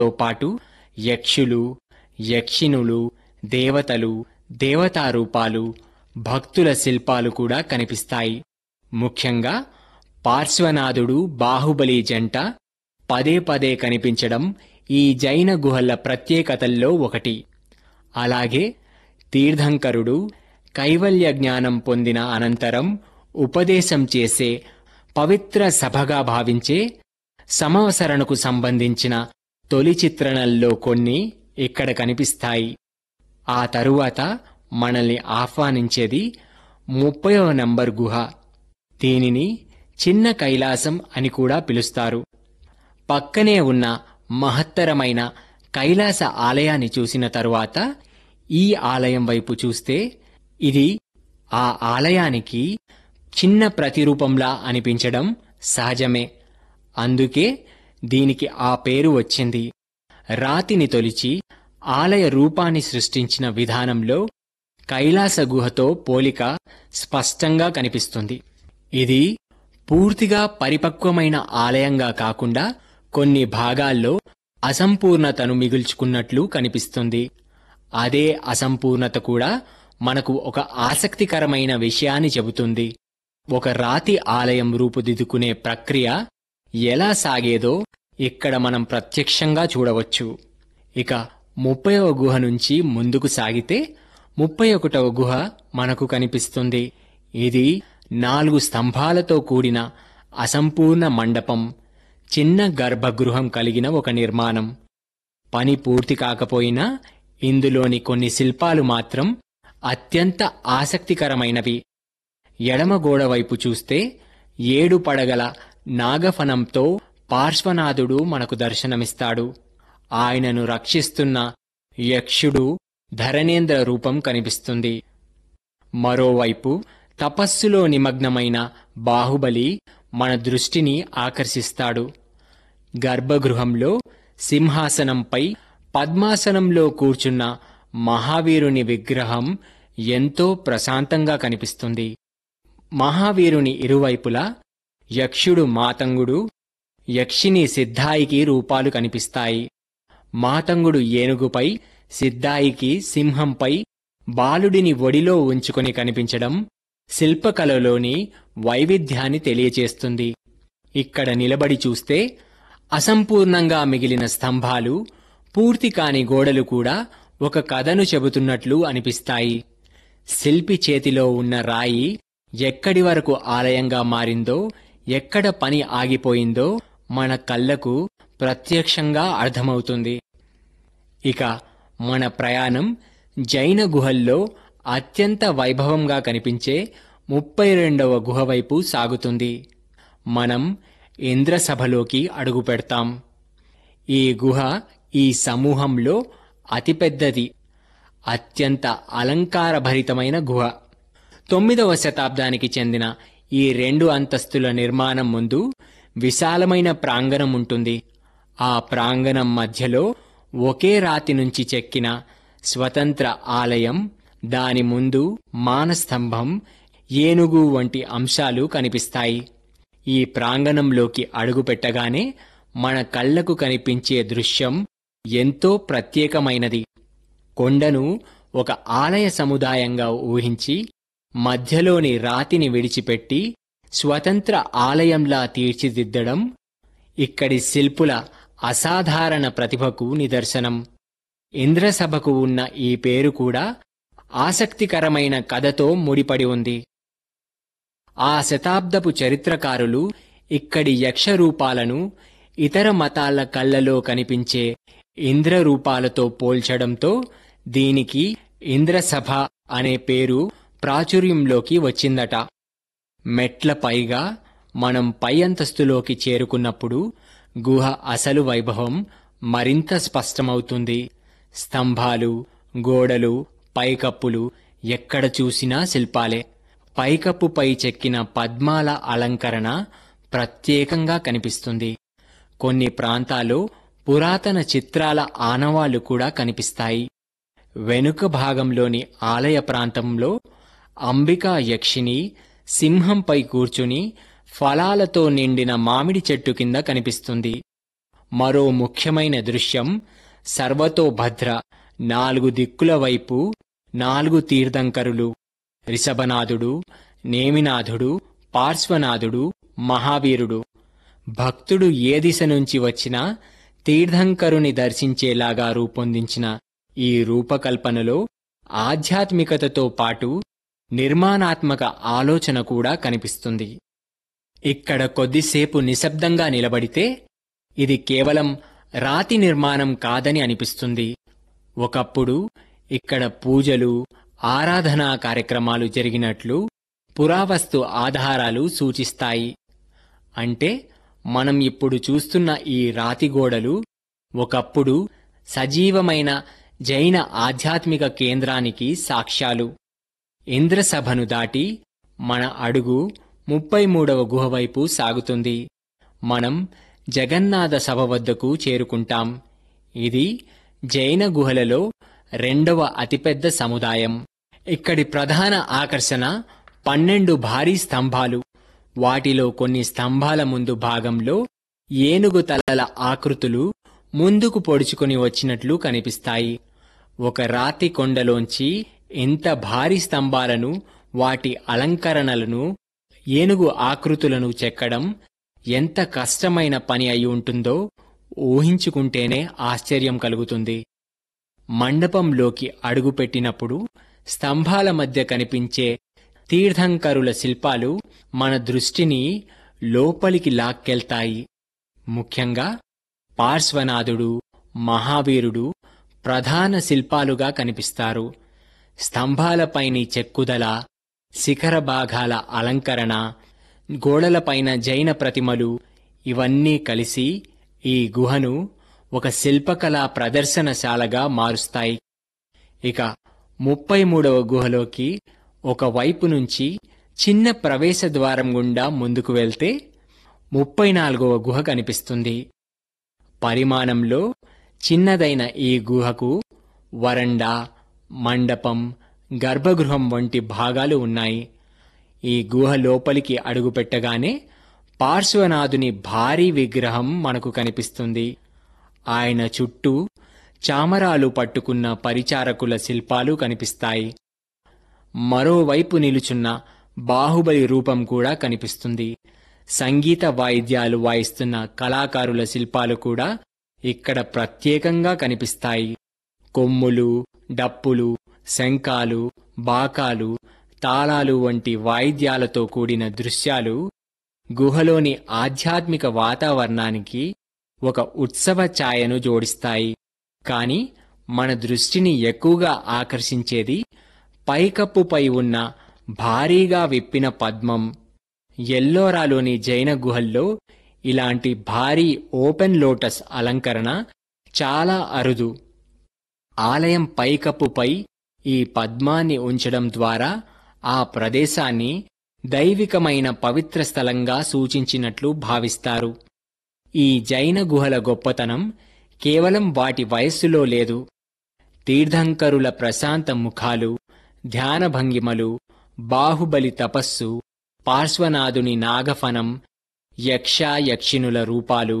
తో పాటు యక్షులు యక్షిణులు దేవతలు దేవతా రూపాలు భక్తుల శిల్పాలు కూడా కనిపిస్తాయి ముఖ్యంగా పార్శ్వనాథుడు బాహుబలి జంట పదే పదే కనిపించడం ఈ జైన గుహల ప్రత్యేకతల్లో ఒకటి అలాగే తీర్థంకరుడు కైవల్య జ్ఞానం పొందిన అనంతరం ఉపదేశం చేసే పవిత్ర సభగా భావించే సమవసరణకు సంబంధించిన తొలి చిత్రణల్లో కొన్ని ఇక్కడ కనిపిస్తాయి ఆ తరువాత మనల్ని ఆహ్వానించేది ముప్పైవ నంబర్ గుహ దీనిని చిన్న కైలాసం అని కూడా పిలుస్తారు పక్కనే ఉన్న మహత్తరమైన కైలాస ఆలయాన్ని చూసిన తరువాత ఈ ఆలయం వైపు చూస్తే ఇది ఆ ఆలయానికి చిన్న ప్రతిరూపంలా అనిపించడం సహజమే అందుకే దీనికి ఆ పేరు వచ్చింది రాతిని తొలిచి ఆలయ రూపాన్ని సృష్టించిన విధానంలో కైలాస గుహతో పోలిక స్పష్టంగా కనిపిస్తుంది ఇది పూర్తిగా పరిపక్వమైన ఆలయంగా కాకుండా కొన్ని భాగాల్లో అసంపూర్ణతను మిగుల్చుకున్నట్లు కనిపిస్తుంది అదే అసంపూర్ణత కూడా మనకు ఒక ఆసక్తికరమైన విషయాన్ని చెబుతుంది ఒక రాతి ఆలయం రూపుదిద్దుకునే ప్రక్రియ ఎలా సాగేదో ఇక్కడ మనం ప్రత్యక్షంగా చూడవచ్చు ఇక ముప్పైవ గుహ నుంచి ముందుకు సాగితే ముప్పై ఒకటవ గుహ మనకు కనిపిస్తుంది ఇది నాలుగు స్తంభాలతో కూడిన అసంపూర్ణ మండపం చిన్న గర్భగృహం కలిగిన ఒక నిర్మాణం పని పూర్తి కాకపోయినా ఇందులోని కొన్ని శిల్పాలు మాత్రం అత్యంత ఆసక్తికరమైనవి ఎడమ గోడ వైపు చూస్తే ఏడు పడగల నాగఫణంతో పార్శ్వనాథుడు మనకు దర్శనమిస్తాడు ఆయనను రక్షిస్తున్న యక్షుడు ధరణేంద్ర రూపం కనిపిస్తుంది మరోవైపు తపస్సులో నిమగ్నమైన బాహుబలి మన దృష్టిని ఆకర్షిస్తాడు గర్భగృహంలో సింహాసనంపై పద్మాసనంలో కూర్చున్న మహావీరుని విగ్రహం ఎంతో ప్రశాంతంగా కనిపిస్తుంది మహావీరుని ఇరువైపులా యక్షుడు మాతంగుడు యక్షిని సిద్ధాయికి రూపాలు కనిపిస్తాయి మాతంగుడు ఏనుగుపై సిద్ధాయికి సింహంపై బాలుడిని ఒడిలో ఉంచుకొని కనిపించడం శిల్పకళలోని వైవిధ్యాన్ని తెలియచేస్తుంది ఇక్కడ నిలబడి చూస్తే అసంపూర్ణంగా మిగిలిన స్తంభాలు పూర్తి కాని గోడలు కూడా ఒక కథను చెబుతున్నట్లు అనిపిస్తాయి శిల్పి చేతిలో ఉన్న రాయి ఎక్కడి వరకు ఆలయంగా మారిందో ఎక్కడ పని ఆగిపోయిందో మన కళ్ళకు ప్రత్యక్షంగా అర్థమవుతుంది ఇక మన ప్రయాణం జైన గుహల్లో అత్యంత వైభవంగా కనిపించే ముప్పై రెండవ గుహ వైపు సాగుతుంది మనం ఇంద్రసభలోకి అడుగు పెడతాం ఈ గుహ ఈ సమూహంలో అతిపెద్దది అత్యంత అలంకారభరితమైన గుహ తొమ్మిదవ శతాబ్దానికి చెందిన ఈ రెండు అంతస్తుల నిర్మాణం ముందు విశాలమైన ప్రాంగణం ఉంటుంది ఆ ప్రాంగణం మధ్యలో ఒకే రాతి నుంచి చెక్కిన స్వతంత్ర ఆలయం దాని ముందు మానస్తంభం ఏనుగు వంటి అంశాలు కనిపిస్తాయి ఈ ప్రాంగణంలోకి అడుగుపెట్టగానే మన కళ్లకు కనిపించే దృశ్యం ఎంతో ప్రత్యేకమైనది కొండను ఒక ఆలయ సముదాయంగా ఊహించి మధ్యలోని రాతిని విడిచిపెట్టి స్వతంత్ర ఆలయంలా తీర్చిదిద్దడం ఇక్కడి శిల్పుల అసాధారణ ప్రతిభకు నిదర్శనం ఇంద్రసభకు ఉన్న ఈ పేరు కూడా ఆసక్తికరమైన కథతో ముడిపడి ఉంది ఆ శతాబ్దపు చరిత్రకారులు ఇక్కడి యక్ష రూపాలను ఇతర మతాల కళ్ళలో కనిపించే ఇంద్ర రూపాలతో పోల్చడంతో దీనికి ఇంద్రసభ అనే పేరు ప్రాచుర్యంలోకి వచ్చిందట మెట్ల పైగా మనం పై అంతస్తులోకి చేరుకున్నప్పుడు గుహ అసలు వైభవం మరింత స్పష్టమవుతుంది స్తంభాలు గోడలు పైకప్పులు ఎక్కడ చూసినా శిల్పాలే పైకప్పుపై చెక్కిన పద్మాల అలంకరణ ప్రత్యేకంగా కనిపిస్తుంది కొన్ని ప్రాంతాల్లో పురాతన చిత్రాల ఆనవాళ్లు కూడా కనిపిస్తాయి వెనుక భాగంలోని ఆలయ ప్రాంతంలో అంబికా యక్షిని సింహంపై కూర్చుని ఫలాలతో నిండిన మామిడి చెట్టు కింద కనిపిస్తుంది మరో ముఖ్యమైన దృశ్యం సర్వతోభద్ర నాలుగు దిక్కుల వైపు నాలుగు తీర్థంకరులు రిషభనాథుడు నేమినాథుడు పార్శ్వనాథుడు మహావీరుడు భక్తుడు ఏ దిశ నుంచి వచ్చినా తీర్థంకరుని దర్శించేలాగా రూపొందించిన ఈ రూపకల్పనలో ఆధ్యాత్మికతతో పాటు నిర్మాణాత్మక ఆలోచన కూడా కనిపిస్తుంది ఇక్కడ కొద్దిసేపు నిశ్శబ్దంగా నిలబడితే ఇది కేవలం రాతి నిర్మాణం కాదని అనిపిస్తుంది ఒకప్పుడు ఇక్కడ పూజలు ఆరాధనా కార్యక్రమాలు జరిగినట్లు పురావస్తు ఆధారాలు సూచిస్తాయి అంటే మనం ఇప్పుడు చూస్తున్న ఈ రాతి గోడలు ఒకప్పుడు సజీవమైన జైన ఆధ్యాత్మిక కేంద్రానికి సాక్ష్యాలు ఇంద్రసభను దాటి మన అడుగు ముప్పై మూడవ గుహ వైపు సాగుతుంది మనం జగన్నాథ సభ వద్దకు చేరుకుంటాం ఇది జైన గుహలలో రెండవ అతిపెద్ద సముదాయం ఇక్కడి ప్రధాన ఆకర్షణ పన్నెండు భారీ స్తంభాలు వాటిలో కొన్ని స్తంభాల ముందు భాగంలో ఏనుగు తలల ఆకృతులు ముందుకు పొడుచుకొని వచ్చినట్లు కనిపిస్తాయి ఒక రాతి కొండలోంచి ఇంత భారీ స్తంభాలను వాటి అలంకరణలను ఏనుగు ఆకృతులను చెక్కడం ఎంత కష్టమైన పని అయి ఉంటుందో ఊహించుకుంటేనే ఆశ్చర్యం కలుగుతుంది మండపంలోకి అడుగుపెట్టినప్పుడు స్తంభాల మధ్య కనిపించే తీర్థంకరుల శిల్పాలు మన దృష్టిని లోపలికి లాక్కెళ్తాయి ముఖ్యంగా పార్శ్వనాథుడు మహావీరుడు ప్రధాన శిల్పాలుగా కనిపిస్తారు స్తంభాలపైని చెక్కుదల శిఖర భాగాల అలంకరణ గోడలపైన జైన ప్రతిమలు ఇవన్నీ కలిసి ఈ గుహను ఒక శిల్పకళా ప్రదర్శనశాలగా మారుస్తాయి ఇక ముప్పై మూడవ గుహలోకి ఒక వైపు నుంచి చిన్న ప్రవేశ ద్వారం గుండా ముందుకు వెళ్తే ముప్పై నాలుగవ గుహ కనిపిస్తుంది పరిమాణంలో చిన్నదైన ఈ గుహకు వరండా మండపం గర్భగృహం వంటి భాగాలు ఉన్నాయి ఈ గుహ లోపలికి అడుగుపెట్టగానే పార్శ్వనాథుని భారీ విగ్రహం మనకు కనిపిస్తుంది ఆయన చుట్టూ చామరాలు పట్టుకున్న పరిచారకుల శిల్పాలు కనిపిస్తాయి మరోవైపు నిలుచున్న బాహుబలి రూపం కూడా కనిపిస్తుంది సంగీత వాయిద్యాలు వాయిస్తున్న కళాకారుల శిల్పాలు కూడా ఇక్కడ ప్రత్యేకంగా కనిపిస్తాయి కొమ్ములు డప్పులు శంఖాలు బాకాలు తాళాలు వంటి వాయిద్యాలతో కూడిన దృశ్యాలు గుహలోని ఆధ్యాత్మిక వాతావరణానికి ఒక ఉత్సవ ఛాయను జోడిస్తాయి కాని మన దృష్టిని ఎక్కువగా ఆకర్షించేది పైకప్పుపై ఉన్న భారీగా విప్పిన పద్మం ఎల్లోరాలోని జైన గుహల్లో ఇలాంటి భారీ ఓపెన్ లోటస్ అలంకరణ చాలా అరుదు ఆలయం పైకప్పుపై ఈ పద్మాన్ని ఉంచడం ద్వారా ఆ ప్రదేశాన్ని దైవికమైన పవిత్ర స్థలంగా సూచించినట్లు భావిస్తారు ఈ జైన గుహల గొప్పతనం కేవలం వాటి వయస్సులో లేదు తీర్థంకరుల ప్రశాంత ముఖాలు ధ్యాన భంగిమలు బాహుబలి తపస్సు పార్శ్వనాథుని నాగఫనం యక్ష యక్షిణుల రూపాలు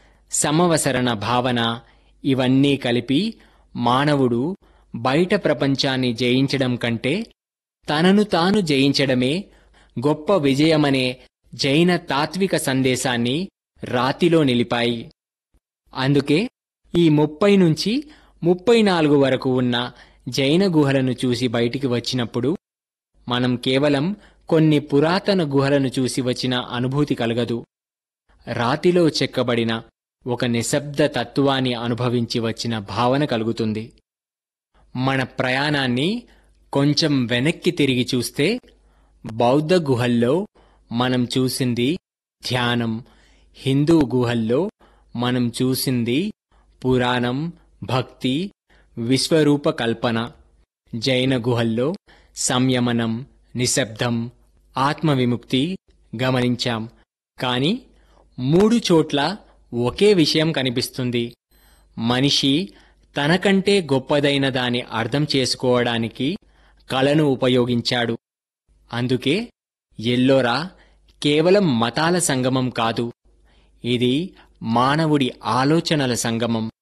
సమవసరణ భావన ఇవన్నీ కలిపి మానవుడు బయట ప్రపంచాన్ని జయించడం కంటే తనను తాను జయించడమే గొప్ప విజయమనే జైన తాత్విక సందేశాన్ని రాతిలో నిలిపాయి అందుకే ఈ ముప్పై నుంచి ముప్పై నాలుగు వరకు ఉన్న జైన గుహలను చూసి బయటికి వచ్చినప్పుడు మనం కేవలం కొన్ని పురాతన గుహలను చూసి వచ్చిన అనుభూతి కలగదు రాతిలో చెక్కబడిన ఒక నిశ్శబ్ద తత్వాన్ని అనుభవించి వచ్చిన భావన కలుగుతుంది మన ప్రయాణాన్ని కొంచెం వెనక్కి తిరిగి చూస్తే బౌద్ధ గుహల్లో మనం చూసింది ధ్యానం హిందూ గుహల్లో మనం చూసింది పురాణం భక్తి విశ్వరూప కల్పన జైన గుహల్లో సంయమనం నిశ్శబ్దం ఆత్మవిముక్తి గమనించాం కాని మూడు చోట్ల ఒకే విషయం కనిపిస్తుంది మనిషి తనకంటే గొప్పదైన దాని అర్థం చేసుకోవడానికి కళను ఉపయోగించాడు అందుకే ఎల్లోరా కేవలం మతాల సంగమం కాదు ఇది మానవుడి ఆలోచనల సంగమం